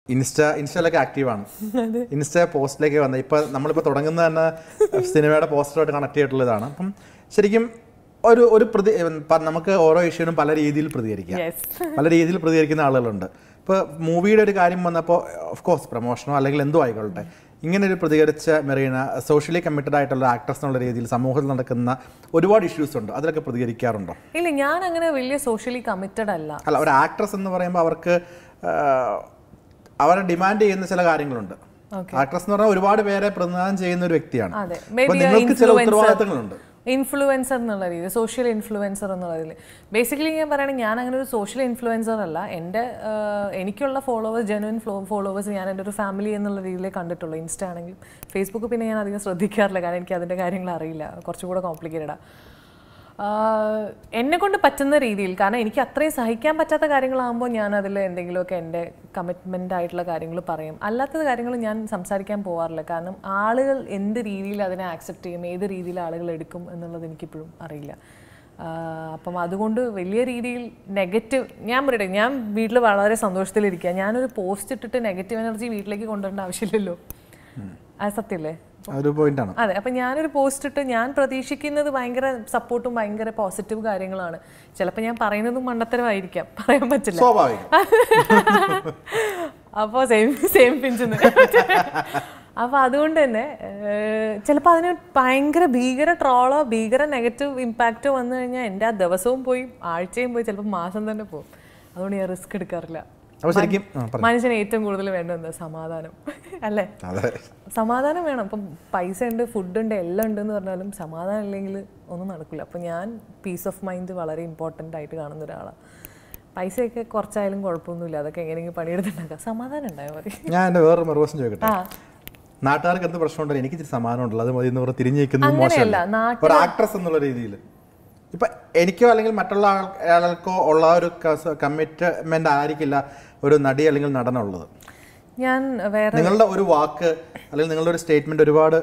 Insta ഇൻസ്റ്റയിലൊക്കെ ആക്റ്റീവാണ് insta പോസ്റ്റിലേക്ക് വന്നത് ഇപ്പൊ നമ്മളിപ്പോൾ തുടങ്ങുന്ന തന്നെ സിനിമയുടെ പോസ്റ്ററുമായിട്ട് കണക്ട് ചെയ്തിട്ടുള്ളതാണ് അപ്പം ശരിക്കും ഒരു ഒരു പ്രതി പ- നമുക്ക് ഓരോ ഇഷ്യൂനും പല രീതിയിൽ പ്രതികരിക്കാം യെസ് പല രീതിയിൽ പ്രതികരിക്കുന്ന ആളുകളുണ്ട് ഇപ്പോൾ മൂവിയുടെ ഒരു കാര്യം വന്നപ്പോൾ ഓഫ് കോഴ്സ് പ്രൊമോഷനോ അല്ലെങ്കിൽ എന്തോ ആയിക്കോട്ടെ ഇങ്ങനെ ഒരു പ്രതികരിച്ച മെറീന സോഷ്യലി കമ്മിറ്റഡ് ആയിട്ടുള്ള ആക്ട്രസ് എന്നുള്ള രീതിയിൽ സമൂഹത്തിൽ നടക്കുന്ന ഒരുപാട് ഇഷ്യൂസ് ഉണ്ട് അതിലൊക്കെ പ്രതികരിക്കാറുണ്ടോ ഇല്ല ഞാൻ അങ്ങനെ വലിയ സോഷ്യലി കമ്മിറ്റഡ് അല്ല അല്ല ഒരു ആക്ട്രസ് എന്ന് പറയുമ്പോൾ അവർക്ക് ആ, അവരെ ഡിമാൻഡ് ചെയ്യുന്ന ചില കാര്യങ്ങളുണ്ട് ആക്ട്രസ് എന്ന് പറഞ്ഞാൽ ഒരുപാട് പേരെ പ്രതിനിധാനം ചെയ്യുന്ന ഒരു വ്യക്തിയാണ് അതെ അപ്പൊ മേബി നിങ്ങൾക്ക് ചില ഉത്തരവാദിത്തങ്ങളുണ്ട് ഇൻഫ്ലുവൻസർ എന്നുള്ള രീതിയിൽ സോഷ്യൽ ഇൻഫ്ലുവൻസർ എന്നുള്ള രീതിയിൽ ബേസിക്കലി ഞാൻ പറയുകയാണെങ്കിൽ ഞാൻ അങ്ങനെ ഒരു സോഷ്യൽ ഇൻഫ്ലുവൻസർ അല്ല എൻ്റെ ആഹ്, എനിക്കുള്ള ഫോളോവേഴ്സ് ജെനുവൻ ഫോളോവേഴ്സ് ഞാൻ എൻ്റെ ഒരു ഫാമിലി എന്നുള്ള രീതിയിലേ കണ്ടിട്ടുള്ളൂ ഇൻസ്റ്റ ആണെങ്കിലും ഫേസ്ബുക്ക് പിന്നെ ഞാൻ അധികം ശ്രദ്ധിക്കാറില്ല കാരണം എനിക്ക് അതിൻ്റെ കാര്യങ്ങൾ അറിയില്ല കുറച്ചുകൂടെ കോംപ്ലിക്കേറ്റഡാണ് എന്നെ കൊണ്ട് പറ്റുന്ന രീതിയിൽ കാരണം എനിക്ക് അത്രയും സഹിക്കാൻ പറ്റാത്ത കാര്യങ്ങളാകുമ്പോൾ ഞാൻ അതിൽ എന്തെങ്കിലുമൊക്കെ എൻ്റെ കമ്മിറ്റ്മെൻ്റ് ആയിട്ടുള്ള കാര്യങ്ങൾ പറയും അല്ലാത്ത കാര്യങ്ങൾ ഞാൻ സംസാരിക്കാൻ പോകാറില്ല കാരണം ആളുകൾ എന്ത് രീതിയിൽ അതിനെ ആക്സെപ്റ്റ് ചെയ്യും ഏത് രീതിയിൽ ആളുകൾ എടുക്കും എന്നുള്ളത് എനിക്കിപ്പോഴും അറിയില്ല ആഹ് അപ്പം അതുകൊണ്ട് വലിയ രീതിയിൽ നെഗറ്റീവ് ഞാൻ പറയട്ടെ ഞാൻ വീട്ടിൽ വളരെ സന്തോഷത്തിലിരിക്കുക ഞാനൊരു പോസ്റ്റ് ഇട്ടിട്ട് നെഗറ്റീവ് എനർജി വീട്ടിലേക്ക് കൊണ്ടുവരേണ്ട ആവശ്യമില്ലല്ലോ അത് സത്യമല്ലേ അതൊരു പോയിന്റാണ് അതെ അപ്പം ഞാനൊരു പോസ്റ്റ് ഇട്ട് ഞാൻ പ്രതീക്ഷിക്കുന്നത് ഭയങ്കര സപ്പോർട്ടും ഭയങ്കര പോസിറ്റീവ് കാര്യങ്ങളാണ് ചിലപ്പോൾ ഞാൻ പറയുന്നതും മണ്ടത്തരമായിരിക്കാം പറയാൻ പറ്റില്ല സ്വാഭാവികം അപ്പോൾ സെയിം സെയിം പിഞ്ചെന്ന് അപ്പോൾ അതുകൊണ്ട് തന്നെ ചിലപ്പോൾ അതിന് ഭയങ്കര ഭീകര ട്രോളോ ഭീകര നെഗറ്റീവ് ഇമ്പാക്റ്റോ വന്നു കഴിഞ്ഞാൽ എൻ്റെ ആ ദിവസവും പോയി ആഴ്ചയും പോയി ചിലപ്പോൾ മാസം തന്നെ പോകും അതുകൊണ്ട് ഞാൻ റിസ്ക് എടുക്കാറില്ല അപ്പോൾ ശരിക്കും ആ, പറ. മനുഷ്യന് ഏറ്റവും കൂടുതൽ വേണ്ടത് എന്താ സമാധാനം അല്ലേ അതെ സമാധാനം വേണം ഇപ്പം പൈസ ഉണ്ട് ഫുഡ് ഉണ്ട് എല്ലാം ഉണ്ട് എന്ന് പറഞ്ഞാലും സമാധാനം ഇല്ലെങ്കിൽ ഒന്നും നടക്കില്ല അപ്പം ഞാൻ പീസ് ഓഫ് മൈൻഡ് വളരെ ഇമ്പോർട്ടൻ്റ് ആയിട്ട് കാണുന്ന ഒരാളാണ് പൈസയൊക്കെ കുറച്ചായാലും കുഴപ്പമൊന്നുമില്ല അതൊക്കെ എങ്ങനെയെങ്കിലും പണിയെടുത്തുണ്ടാക്കാം സമാധാനം ഉണ്ടായാൽ മതി ഞാൻ എൻ്റെ വേറൊരു മറുവശം ചോദിക്കട്ടെ ആ നാട്ടുകാർക്ക് എന്ത് പ്രശ്നമുണ്ടല്ലോ എനിക്ക് ഇച്ചിരി സമാനം ഉണ്ടല്ലോ അത് മതി എന്ന് പറഞ്ഞ് തിരിഞ്ഞു നിൽക്കുന്നത് അങ്ങനെയല്ല മോശമല്ല നാട്ടിൽ ഒരു ആക്ട്രസ് എന്നുള്ള രീതിയിൽ ഇപ്പൊ എനിക്കോ അല്ലെങ്കിൽ മറ്റുള്ള ആൾ- ആളുകൾക്കോ ഉള്ള ഒരു കമ്മിറ്റ്മെന്റ് ആയിരിക്കില്ല ഒരു നടി അല്ലെങ്കിൽ നടനുള്ളത് ഞാൻ വേറെ നിങ്ങളുടെ ഒരു വാക്ക് അല്ലെങ്കിൽ നിങ്ങളുടെ ഒരു സ്റ്റേറ്റ്മെന്റ് ഒരുപാട്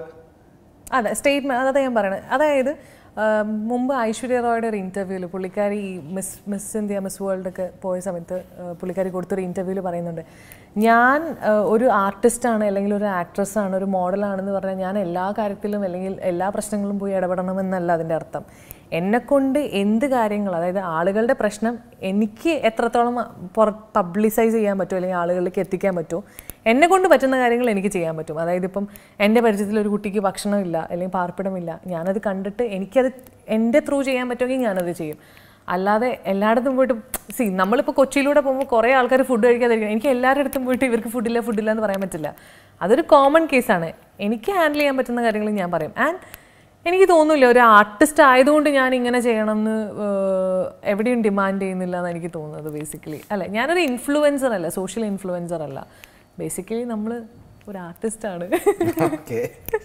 അതെ സ്റ്റേറ്റ്മെന്റ് അതാ ഞാൻ പറയണത് അതായത് ആ, മുമ്പ് ഐശ്വര്യ റോയുടെ ഒരു ഇന്റർവ്യൂവിൽ പുള്ളിക്കാരി ഈ Miss Miss India Miss world ഒക്കെ പോയ സമയത്ത് ആ, പുള്ളിക്കാരി കൊടുത്തൊരു ഇന്റർവ്യൂവിൽ പറയുന്നുണ്ട് ഞാൻ ആ, ഒരു ആർട്ടിസ്റ്റാണ് അല്ലെങ്കിൽ ഒരു ആക്ട്രസ് ആണ് ഒരു മോഡലാണെന്ന് പറഞ്ഞാൽ ഞാൻ എല്ലാ കാര്യത്തിലും അല്ലെങ്കിൽ എല്ലാ പ്രശ്നങ്ങളും പോയി ഇടപെടണമെന്നല്ല അതിൻ്റെ അർത്ഥം എന്നെക്കൊണ്ട് എന്ത് കാര്യങ്ങൾ അതായത് ആളുകളുടെ പ്രശ്നം എനിക്ക് എത്രത്തോളം പുറ പബ്ലിസൈസ് ചെയ്യാൻ പറ്റുമോ അല്ലെങ്കിൽ ആളുകളിലേക്ക് എത്തിക്കാൻ പറ്റുമോ എന്നെ കൊണ്ട് പറ്റുന്ന കാര്യങ്ങൾ എനിക്ക് ചെയ്യാൻ പറ്റും അതായത് ഇപ്പം എൻ്റെ പരിചയത്തിൽ ഒരു കുട്ടിക്ക് ഭക്ഷണമില്ല അല്ലെങ്കിൽ പാർപ്പിടമില്ല ഞാനത് കണ്ടിട്ട് എനിക്കത് എൻ്റെ ത്രൂ ചെയ്യാൻ പറ്റുമെങ്കിൽ ഞാനത് ചെയ്യും അല്ലാതെ എല്ലായിടത്തും പോയിട്ട് സി നമ്മളിപ്പോൾ കൊച്ചിയിലൂടെ പോകുമ്പോൾ കുറേ ആൾക്കാർ ഫുഡ് കഴിക്കാതിരിക്കും എനിക്ക് എല്ലാവരുടെ അടുത്തും പോയിട്ട് ഇവർക്ക് ഫുഡില്ല ഫുഡില്ല എന്ന് പറയാൻ പറ്റില്ല അതൊരു കോമൺ കേസാണ് എനിക്ക് ഹാൻഡിൽ ചെയ്യാൻ പറ്റുന്ന കാര്യങ്ങൾ ഞാൻ പറയും ആൻഡ് എനിക്ക് തോന്നുന്നില്ല ഒരു ആർട്ടിസ്റ്റ് ആയതുകൊണ്ട് ഞാൻ ഇങ്ങനെ ചെയ്യണം എന്ന് എവിടെയും ഡിമാൻഡ് ചെയ്യുന്നില്ല എന്ന് എനിക്ക് തോന്നുന്നത് ബേസിക്കലി അല്ല ഞാനൊരു ഇൻഫ്ലുവൻസർ അല്ല സോഷ്യൽ ഇൻഫ്ലുവൻസർ അല്ല ബേസിക്കലി നമ്മൾ ഒരു ആർട്ടിസ്റ്റാണ് ഓക്കെ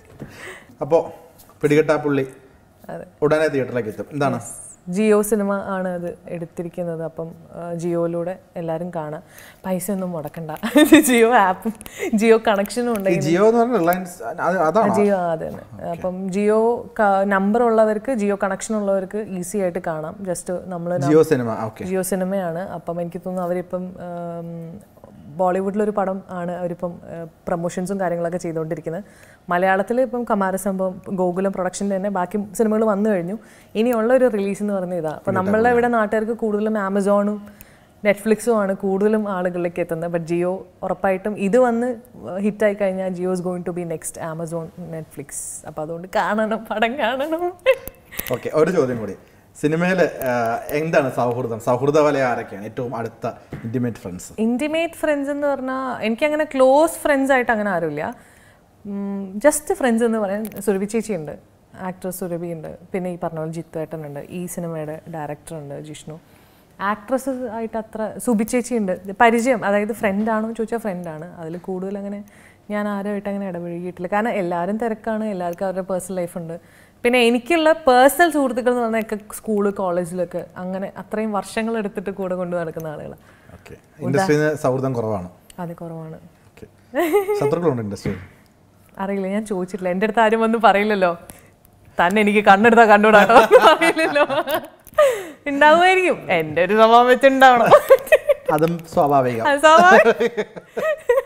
അപ്പോ പിടികെട്ടാ പുള്ളി അതെ ഉടനെ തിയേറ്ററിലേക്ക് എത്തും എന്താണ് ജിയോ സിനിമ ആണ് അത് എടുത്തിരിക്കുന്നത് അപ്പം ആ, ജിയോയിലൂടെ എല്ലാവരും കാണാം പൈസ ഒന്നും മുടക്കണ്ട ജിയോ ആപ്പും ജിയോ കണക്ഷനും ഉണ്ട് ഈ ജിയോ എന്ന് പറഞ്ഞ റിലയൻസ് അത് അതാണ് ജിയോ ആ, അതെ തന്നെ അപ്പം ജിയോ നമ്പർ ഉള്ളവർക്ക് ജിയോ കണക്ഷൻ ഉള്ളവർക്ക് ഈസി ആയിട്ട് കാണാം ജസ്റ്റ് നമ്മൾ ജിയോ സിനിമ ഓക്കെ ജിയോ സിനിമയാണ് അപ്പം എനിക്ക് തോന്നുന്നു അവരിപ്പം ആം, ബോളിവുഡിലൊരു പടം ആണ് അവരിപ്പം പ്രൊമോഷൻസും കാര്യങ്ങളൊക്കെ ചെയ്തുകൊണ്ടിരിക്കുന്നത് മലയാളത്തിൽ ഇപ്പം കമാരസംഭവം ഗോകുലം പ്രൊഡക്ഷൻ്റെ തന്നെ ബാക്കി സിനിമകൾ വന്നു കഴിഞ്ഞു ഇനിയുള്ള ഒരു റിലീസ് എന്ന് പറഞ്ഞ ഇതാ അപ്പം നമ്മളുടെ ഇവിടെ നാട്ടുകാർക്ക് കൂടുതലും ആമസോണും നെറ്റ്ഫ്ലിക്സും ആണ് കൂടുതലും ആളുകളിലേക്ക് എത്തുന്നത് ബട്ട് ജിയോ ഉറപ്പായിട്ടും ഇത് വന്ന് ഹിറ്റായി കഴിഞ്ഞാൽ Jio is going to be next Amazon Netflix അപ്പോൾ അതുകൊണ്ട് കാണണം പടം കാണണം ഓക്കെ ഒരു ചോദ്യം കൂടി സിനിമയിൽ എന്താണ് സൗഹൃദം സൗഹൃദ വല ആരൊക്കെയാണ് ഏറ്റവും അടുത്ത ഇന്റിമേറ്റ് ഫ്രണ്ട്സ് ഇൻറ്റിമേറ്റ് ഫ്രണ്ട്സ് എന്ന് പറഞ്ഞാൽ എനിക്കങ്ങനെ ക്ലോസ് ഫ്രണ്ട്സ് ആയിട്ട് അങ്ങനെ ആരുമില്ല ജസ്റ്റ് ഫ്രണ്ട്സ് എന്ന് പറയാൻ സുരഭി ചേച്ചി ഉണ്ട് ആക്ട്രസ് സുരഭി ഉണ്ട് പിന്നെ ഈ പറഞ്ഞ പോലെ ജിത്തു ഏട്ടനുണ്ട് ഈ സിനിമയുടെ ഡയറക്ടർ ഉണ്ട് ജിഷ്ണു ആക്ട്രസ് ആയിട്ട് അത്ര സുബി ചേച്ചി ഉണ്ട് പരിചയം അതായത് ഫ്രണ്ടാണോ എന്ന് ചോദിച്ചാൽ ഫ്രണ്ടാണ് അതിൽ കൂടുതൽ അങ്ങനെ ഞാൻ ആരുമായിട്ട് അങ്ങനെ ഇടപഴകിയിട്ടില്ല കാരണം എല്ലാവരും തിരക്കാണ് എല്ലാവർക്കും അവരുടെ പേഴ്സണൽ ലൈഫ് ഉണ്ട് പിന്നെ എനിക്കുള്ള പേഴ്സണൽ സുഹൃത്തുക്കൾ എന്ന് പറഞ്ഞാൽ ഒക്കെ സ്കൂള് കോളേജിലൊക്കെ അങ്ങനെ അത്രയും വർഷങ്ങൾ എടുത്തിട്ട് കൂടെ കൊണ്ടു നടക്കുന്ന ആളുകളാണ് ഓക്കെ ഇൻഡസ്ട്രിയിൽ സൗഹൃദം കുറവാണ് അത് കുറവാണ് ഓക്കെ ശത്രുക്കളുണ്ട് ഇൻഡസ്ട്രിയിൽ അറിയില്ല ഞാൻ ചോദിച്ചിട്ടില്ല എൻ്റെ അടുത്ത് ആരും വന്ന് പറയില്ലല്ലോ തന്നെ എനിക്ക് കണ്ണെടുത്താ കണ്ടുകൂടാട്ടോ എന്ന് പറയില്ലല്ലോ ഉണ്ടാവുമായിരിക്കും എൻ്റെ ഒരു സ്വഭാവം വെച്ചുണ്ടാവണം അതും സ്വാഭാവികം അത് സ്വാഭാവികം